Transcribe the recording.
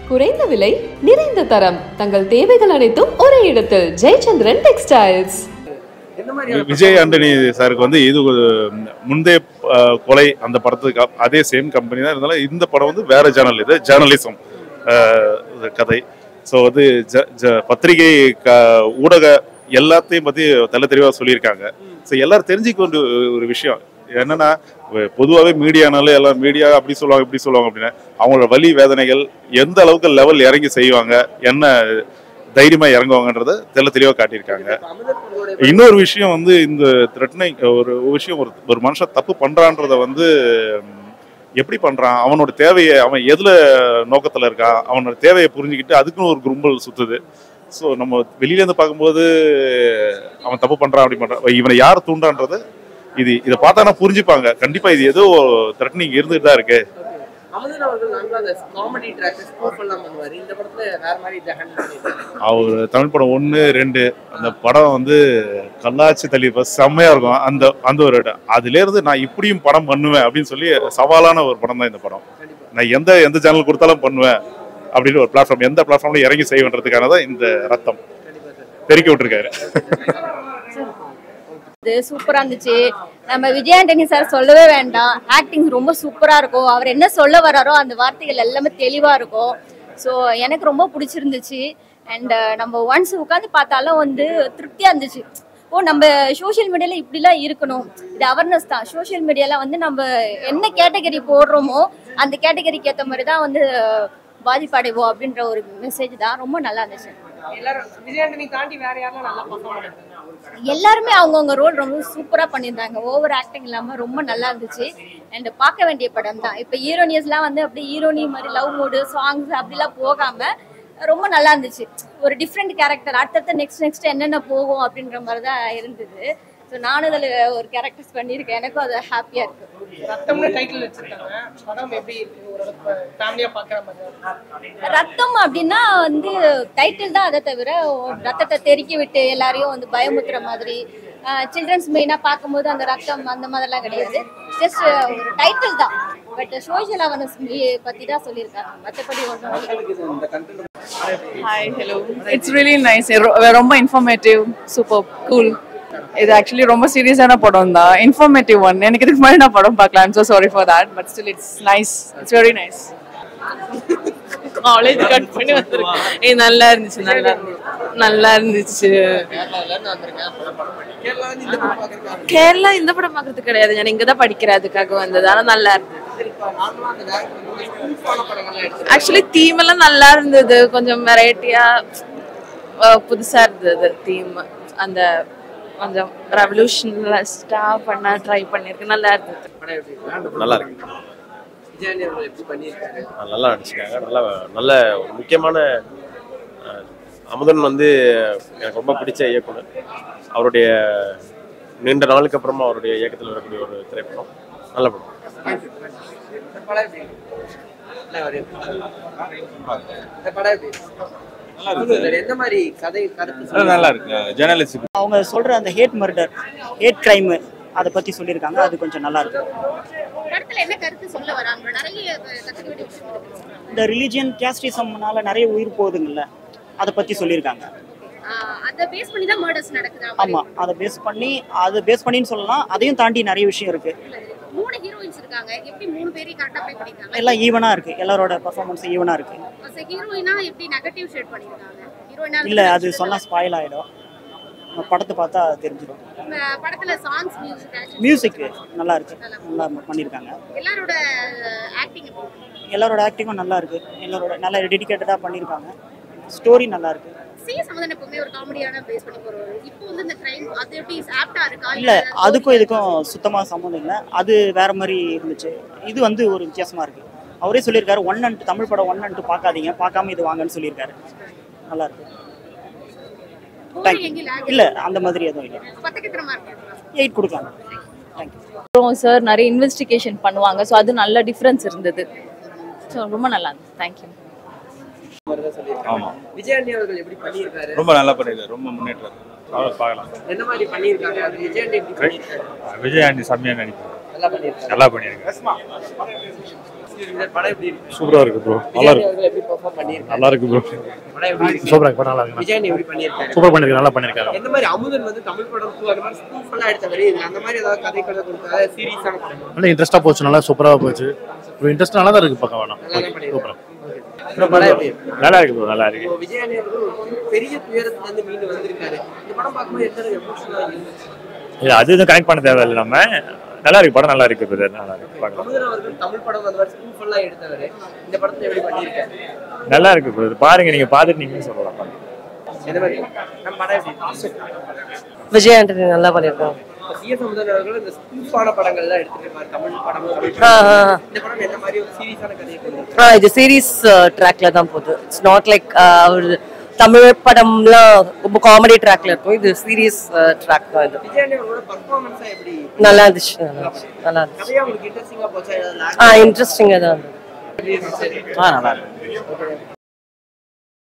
குறைந்த விலை நிறைந்த தரம் தங்கள் தேவைகள் அனைத்தும் ஒரே இடத்தில் ஜெயச்சந்திரன் டெக்ஸ்டைல்ஸ் என்ன மாதிரியான விஜய் ஆண்டனி சாருக்கு வந்து இது ஒரு முந்தைய அஹ், கொலை அந்த படத்துக்கு அப்- அதே சேம் கம்பெனி தான் இருந்தாலும் இந்த படம் வந்து வேற ஜேர்னல் இது ஜேர்னலிசம் கதை ஸோ வந்து ஜ- ஜ- பத்திரிகை க ஊடக எல்லாத்தையும் பற்றி தெள்ள தெளிவாக சொல்லியிருக்காங்க ஸோ எல்லாரும் தெரிஞ்சுக்க வேண்டிய ஒரு விஷயம் என்னன்னா பொதுவாகவே மீடியானாலே எல்லாம் மீடியா அப்படி சொல்லுவாங்க இப்படி சொல்லுவாங்க அப்படின்னா அவங்களோட வலி வேதனைகள் எந்த அளவுக்கு லெவல் இறங்கி செய்வாங்க என்ன தைரியமா இறங்குவாங்கன்றத தெள்ள தெளிவாக காட்டியிருக்காங்க அமுதன் உங்களுடைய இன்னொரு விஷயம் வந்து இந்த த்ரெட்னிங் ஒரு ஒரு விஷயம் ஒரு ஒரு மனுஷன் தப்பு பண்றான்றத வந்து ம், எப்படி பண்றான் அவனோட தேவையை அவன் எதுல நோக்கத்துல இருக்கான் அவனோட தேவையை புரிஞ்சுக்கிட்டு அதுக்குன்னு ஒரு கும்பல் சுத்துது ஸோ நம்ம வெளியில இருந்து பார்க்கும்போது அவன் தப்பு பண்றான் அப்படி பண்றான் இவனை யார் தூண்டான்றது இது இதை பார்த்தா புரிஞ்சுப்பாங்க கண்டிப்பா இது ஏதோ த்ரெட்னிங் இருந்துட்டு தான் இருக்கு அமுதன் அவர்கள் நல்லா அந்த காமெடி ட்ராக் ஸ்கோப் எல்லாம் பண்ணுவாரு இந்த படத்துல வேற மாதிரி இதை ஹேண்டில் பண்ணிருக்காரு அவர் தமிழ் படம் ஒன்று ரெண்டு அந்த படம் வந்து கல்லாச்சி தள்ளிப்ப செம்மையா இருக்கும் அந்த அந்த ஒரு இடம். அதுல இருந்து நான் இப்படியும் படம் பண்ணுவேன் அப்படின்னு சொல்லி சவாலான ஒரு படம் தான் இந்த படம் கண்டிப்பா நான் எந்த எந்த சேனல் கொடுத்தாலும் பண்ணுவேன் அப்படின்னு ஒரு பிளாட்ஃபார்ம் எந்த பிளாட்ஃபார்ம்ல இறங்கி செய்வேன்றதுக்கான தான் இந்த ரத்தம் கண்டிப்பா சார் பெருக்கி விட்டுருக்காரு இது சூப்பரா இருந்துச்சு நம்ம விஜய் ஆண்டனி சார் சொல்லவே வேண்டாம் ஆக்டிங் ரொம்ப சூப்பரா இருக்கும் அவர் என்ன சொல்ல வராரோ அந்த வார்த்தைகள் எல்லாமே தெளிவா இருக்கும் ஸோ எனக்கு ரொம்ப பிடிச்சிருந்துச்சு அண்ட் நம்ம ஒன்ஸ் உட்காந்து பார்த்தாலும் வந்து திருப்தியா இருந்துச்சு ஓ நம்ம சோஷியல் மீடியால இப்படிலாம் இருக்கணும் இது அவேர்னஸ் தான் சோஷியல் மீடியால வந்து நம்ம என்ன கேட்டகரி போடுறோமோ அந்த கேட்டகரிக்கு ஏற்ற மாதிரி தான் வந்து பாதிப்படைவோம் அப்படின்ற ஒரு மெசேஜ் தான் ரொம்ப நல்லா இருந்துச்சு எல்லாரும் விஜய் ஆண்டனி தாண்டி வேற யாரெல்லாம் நல்லா பர்ஃபார்ம் பண்ணிருக்காங்க எல்லாருமே அவங்கவுங்க ரோல் ரொம்ப சூப்பரா பண்ணியிருந்தாங்க ஓவர் ஆக்டிங் இல்லாம ரொம்ப நல்லா இருந்துச்சு அண்ட் பார்க்க வேண்டிய படம் தான் இப்போ ஹீரோனியஸ்லாம் வந்து அப்படியே ஹீரோனி மாதிரி லவ் மூடு சாங்ஸ் அப்படிலாம் போகாம ரொம்ப நல்லா இருந்துச்சு ஒரு டிஃப்ரெண்ட் கேரக்டர் அடுத்தடுத்த நெக்ஸ்ட் நெக்ஸ்ட் என்னென்ன போகும் அப்படின்ற மாதிரி தான் இருந்தது ஸோ நானும் அதில் ஒரு கேரக்டர்ஸ் பண்ணியிருக்கேன் எனக்கும் அது ஹாப்பியாக இருக்கு ரத்தம்னு டைட்டில் வச்சிருக்காங்க படம் எப்படி இருக்கு ஒரு ஃபேமிலியா பாக்குற மாதிரி ரத்தம் அப்படின்னா வந்து டைட்டில் தான் அதை தவிர ரத்தத்தை தெறிக்கி விட்டு எல்லாரையும் வந்து பயமுத்துற மாதிரி சில்ட்ரன்ஸ் மெயினாக பார்க்கும்போது அந்த ரத்தம் அந்த மாதிரிலாம் கிடையாது ஜஸ்ட் ஒரு டைட்டில் தான் பட் சோஷியல் அவேர்னஸ் பற்றி தான் சொல்லியிருக்காங்க மற்றபடி ஒன்றும் Hi, hello. It's really nice. ரொ- ரொம்ப இன்ஃபர்மேட்டிவ் சூப்பர் கூல் இது ஆக்சுவலி ரொம்ப சீரியஸான படம் தான் இன்ஃபர்மேட்டிவ் ஒன் எனக்கு இதுக்கு முன்னாடி நான் படம் பார்க்கலாம் so sorry for that but still it's nice it's very nice college cut பண்ணி வந்திருக்கேன் ஏய் நல்லா இருந்துச்சு நல்லா இருந்துச்சு நல்லா இருந்துச்சு கேரளா இந்த படம் பார்க்கறது கிடையாது நான் இங்க தான் படிக்கிறேன் அதுக்காக வந்தது ஆனா நல்லா இருந்தது ஆக்சுவலி தீம் எல்லாம் நல்லா இருந்தது கொஞ்சம் வெரைட்டியா புதுசா இருந்தது தீம் அந்த கொஞ்சம் ரெவல்யூஷனலிஸ்டா பண்ண ட்ரை பண்ணிருக்கு நல்லா இருந்தது படம் எப்படி இருக்கு? நல்லா இருக்கு விஜய் ஆண்டனி அவர்கள் எப்படி பண்ணியிருக்காரு நல்லா நடிச்சிருக்காங்க நல்ல நல்ல ஒரு முக்கியமான அஹ், அமுதன் வந்து எனக்கு ரொம்ப பிடிச்ச இயக்குனர் அவருடைய நீண்ட நாளுக்கு அப்புறமா அவருடைய இயக்கத்தில் வரக்கூடிய ஒரு திரைப்படம் நல்ல படம் இந்த படம் எப்படி இருக்கு? நல்லா வருது. இந்த படம் எப்படி இருக்கு? இதுல எந்த மாதிரி கதை கருத்து சொல்லுங்க? நல்லா இருக்கு ஜேர்னலிஸ்ட் அவங்க சொல்ற அந்த ஹேட் மர்டர் ஹேட் கிரைம் அதை பத்தி சொல்லியிருக்காங்க அது கொஞ்சம் நல்லா இருக்கு படத்தில் என்ன கருத்து சொல்ல வராங்க நிறைய கற்றுக்க வேண்டிய விஷயம் இருக்கு இந்த ரிலீஜியன் கேஸ்டிசம்னால நிறைய உயிர் போகுதுங்கல்ல அதை பத்தி சொல்லியிருக்காங்க அதை பேஸ் பண்ணி தான் மர்டர்ஸ் நடக்குது ஆமா அதை பேஸ் பண்ணி அதை பேஸ் பண்ணின்னு சொல்லலாம் அதையும் தாண்டி நிறைய விஷயம் இருக்கு மூணு ஹீரோயின்ஸ் இருக்காங்க எப்படி மூணு பேரையும் கரெக்டாக ப்ளே பண்ணியிருக்காங்க எல்லாம் ஈவனா இருக்கு எல்லாரோட பர்ஃபார்மன்ஸ் ஈவனா இருக்கு ஹீரோயினா எப்படி நெகட்டிவ் ஷேட் பண்ணியிருக்காங்க ஹீரோயினா இல்ல அது சொன்னா ஸ்பாயில் ஆயிடும் நம்ம படத்தை பார்த்தா தெரிஞ்சிடும் படத்துல சாங்ஸ் மியூசிக் மியூசிக் நல்லா இருக்கு நல்லா பண்ணியிருக்காங்க எல்லாரோட ஆக்டிங் எல்லாரோட ஆக்டிங்கும் நல்லா இருக்கு எல்லாரோட நல்லா டெடிகேட்டடா பண்ணியிருக்காங்க ஸ்டோரி நல்லா இருக்கு சி சம்பந்தம் எப்பவுமே ஒரு காமெடியான பேஸ் பண்ணி போறவர் இப்போ வந்து இந்த கிரைம் அது எப்படி ஆப்டா இருக்கா இல்ல அதுக்கும் இதுக்கும் சுத்தமா சம்மந்தம் இல்லை அது வேற மாதிரி இருந்துச்சு இது வந்து ஒரு வித்தியாசமா இருக்கு அவரே சொல்லியிருக்காரு ஒன் அண்ட் தமிழ் படம் ஒன் அண்ட் பார்க்காதீங்க பார்க்காம இது வாங்கன்னு சொல்லியிருக்காரு நல்லா இருக்கு தேங்க்யூ இல்ல அந்த மாதிரி எதுவும் இல்லை பத்துக்கு எத்தனை மார்க் எயிட் கொடுக்கலாம் தேங்க்யூ அப்புறம் சார் நிறைய இன்வெஸ்டிகேஷன் பண்ணுவாங்க ஸோ அது நல்ல டிஃப்ரென்ஸ் இருந்தது ஸோ ரொம்ப நல்லா இருந்தது தேங்க்யூ மாதிரிதான் சொல்லியிருக்காங்க. ஆமா விஜய் ஆண்டனி அவர்கள் எப்படி பண்ணியிருக்காரு ரொம்ப நல்லா பண்ணிருக்காரு ரொம்ப முன்னேற்றம் அவ்வளோ பார்க்கலாம் என்ன மாதிரி பண்ணியிருக்காங்க அது விஜய் ஆண்டனி எப்படி பண்ணியிருக்காரு விஜய் ஆண்டி செம்மையா நடிப்பார் நல்லா பண்ணியிருக்காரு நல்லா பண்ணியிருக்காரு இந்த படம் எப்படி இருக்கு சூப்பரா இருக்கு ப்ரோ நல்லா விஜய் இருக்கு அவர்கள் எப்படி பெர்ஃபார்ம் பண்ணியிருக்காரு நல்லா இருக்கு ப்ரோ படம் எப்படி இருக்கு சூப்பரா இருக்கு படம் நல்லா இருக்கு விஜய் எப்படி பண்ணியிருக்காரு சூப்பர் பண்ணிருக்காரு நல்லா பண்ணிருக்காரு எந்த மாதிரி அமுதன் வந்து தமிழ் படம் full அந்த மாதிரி ஸ்கூல் எடுத்த மாதிரி இது அந்த மாதிரி ஏதாவது கதை கதை கொடுத்தா சீரியஸான படம் நல்லா இன்ட்ரெஸ்டா போச்சு நல்லா சூப்பரா போச்சு ஒரு இன்ட்ரெஸ்ட் நல்லா தான் இருக்கு பக்கம் வேணாம் நல்லா தான் பண்ணியிருக்காரு. சூப்பரா அப்புறம் படம் எப்படி இருக்கு? நல்லா இருக்கு ப்ரோ நல்லா இருக்கு இப்போ விஜய் அவர்கள் ஒரு பெரிய துயரத்துல இருந்து மீண்டு வந்திருக்காரு இந்த படம் பார்க்கும்போது எத்தனை எமோஷனலா இருந்துச்சு இல்ல அது எதுவும் கனெக்ட் பண்ண தேவையில்லை நம்ம நல்லா இருக்கு படம் நல்லா இருக்கு பிரதர் நல்லா இருக்கு பார்க்கலாம் அமுதன் அவர்கள் தமிழ் படம் அந்த மாதிரி ஸ்கூல் ஃபுல்லா எடுத்தவர் இந்த படத்துல எப்படி பண்ணியிருக்காரு நல்லா இருக்கு பிரதர் பாருங்க நீங்க பாத்துட்டு நீங்களே சொல்லலாம் எந்த மாதிரி நம்ம படம் எப்படி இருக்கு? விஜய் ஆண்டனி நல்லா பண்ணியிருக்காங்க இப்போ சிஎஸ் அமுதன் அவர்கள் இந்த ஸ்கூல்ஸான படங்கள்லாம் எடுத்துட்டு இருப்பாரு தமிழ் படம் தமிழ் ஆ, படம். ஆ. இந்த படம் என்ன மாதிரி ஒரு சீரியஸான கதையை கொண்டு ஆ இது சீரீஸ் ட்ராக்ல தான் போகுது இட்ஸ் நாட் லைக் அவர் தமிழ் படம்லாம் ரொம்ப காமெடி ட்ராக்ல இருக்கும் இது சீரியஸ் ட்ராக் தான் இது விஜய் அவர்களோட பர்ஃபார்மன்ஸா எப்படி நல்லா இருந்துச்சு நல்லா இருந்துச்சு நல்லா இருந்துச்சு கதையா உங்களுக்கு இன்ட்ரெஸ்டிங்கா போச்சா ஆ இன்ட்ரெஸ்டிங்காக தான் இருந்தது எப்படி இருந்துச்சு ஆ நல்லா இருக்கு